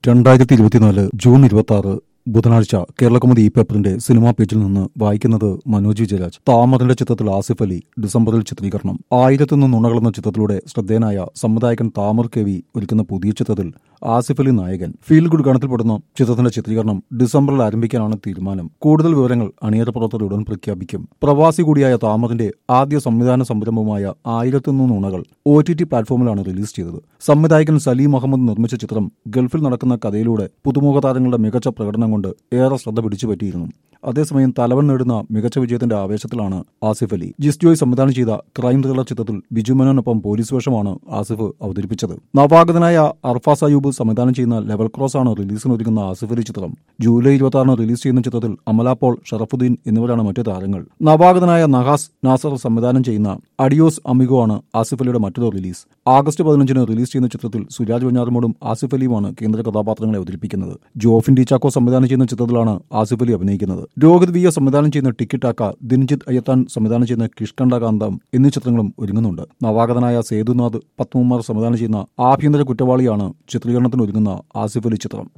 രണ്ടായിരത്തി ഇരുപത്തിനാല് ജൂൺ ഇരുപത്തി ആറ് ബുധനാഴ്ച കേരളകൗമുദി ഈ പേപ്പറിന്റെ സിനിമാ പേജിൽ നിന്ന് വായിക്കുന്നത് മനോജ് വിജയരാജ് താമറിന്റെ ചിത്രത്തിൽ ആസിഫ് അലി ഡിസംബറിൽ ചിത്രീകരണം ആയിരത്തൊന്ന് നുണകളെന്ന ചിത്രത്തിലൂടെ ശ്രദ്ധേയനായ സംവിധായകൻ താമർ കെ വി ഒരുക്കുന്ന പുതിയ ചിത്രത്തിൽ ആസിഫ് അലി നായകൻ ഫീൽ ഗുഡ് ഗണത്തിൽപ്പെടുന്ന ചിത്രത്തിന്റെ ചിത്രീകരണം ഡിസംബറിൽ ആരംഭിക്കാനാണ് തീരുമാനം കൂടുതൽ വിവരങ്ങൾ അണിയറ പ്രവർത്തകർ ഉടൻ പ്രഖ്യാപിക്കും പ്രവാസി കൂടിയായ താമറിന്റെ ആദ്യ സംവിധാന സംരംഭമായ ആയിരത്തൊന്ന് നുണകൾ ഒ ടി ടി പ്ലാറ്റ്ഫോമിലാണ് റിലീസ് ചെയ്തത് സംവിധായകൻ സലീം അഹമ്മദ് നിർമ്മിച്ച ചിത്രം ഗൾഫിൽ നടക്കുന്ന കഥയിലൂടെ പുതുമുഖ താരങ്ങളുടെ മികച്ച പ്രകടനം കൊണ്ട് ഏറെ ശ്രദ്ധ പിടിച്ചുപറ്റിയിരുന്നു അതേസമയം തലവൻ നേടുന്ന മികച്ച വിജയത്തിന്റെ ആവേശത്തിലാണ് ആസിഫ് അലി ജിസ് ജോയ് സംവിധാനം ചെയ്ത ക്രൈം ത്രില്ലർ ചിത്രത്തിൽ ബിജു മേനോനൊപ്പം പോലീസ് വേഷമാണ് ആസിഫ് അവതരിപ്പിച്ചത് നവാഗതനായ അർഫാസ് അയൂബ് സംവിധാനം ചെയ്യുന്ന ലെവൽ ക്രോസ് ആണ് റിലീസിനൊരുങ്ങുന്ന ആസിഫ് അലി ചിത്രം ജൂലൈ ഇരുപത്തി ആറിന് റിലീസ് ചെയ്യുന്ന ചിത്രത്തിൽ അമല പോൾ ഷറഫുദ്ദീൻ എന്നിവരാണ് മറ്റു താരങ്ങൾ നവാഗതനായ നഹാസ് നാസർ സംവിധാനം ചെയ്യുന്ന അഡിയോസ് അമിഗോ ആണ് ആസിഫ് അലിയുടെ മറ്റൊരു റിലീസ് ആഗസ്റ്റ് പതിനഞ്ചിന് റിലീസ് ചെയ്യുന്ന ചിത്രത്തിൽ സുരാജ് വെഞ്ഞാറമോടും ആസിഫ് അലിയുമാണ് കേന്ദ്ര കഥാപാത്രങ്ങളെ അവതരിപ്പിക്കുന്നത് ജോഫിൻ ഡി ചാക്കോ സംവിധാനം ചെയ്യുന്ന ചിത്രത്തിലാണ് ആസിഫ് അലി അഭിനയിക്കുന്നത് രോഹിത് വി എ സംവിധാനം ചെയ്യുന്ന ടിക്കിറ്റാക്ക ദിൻജിത് അയ്യത്താൻ സംവിധാനം ചെയ്യുന്ന കിഷ്കണ്ഠകാന്തം എന്നീ ചിത്രങ്ങളും ഒരുങ്ങുന്നുണ്ട് നവാഗതനായ സേതുനാഥ് പത്മകുമാർ സംവിധാനം ചെയ്യുന്ന ആഭ്യന്തര കുറ്റവാളിയാണ് ചിത്രീകരണത്തിന് ഒരുങ്ങുന്ന ആസിഫ് അലി ചിത്രം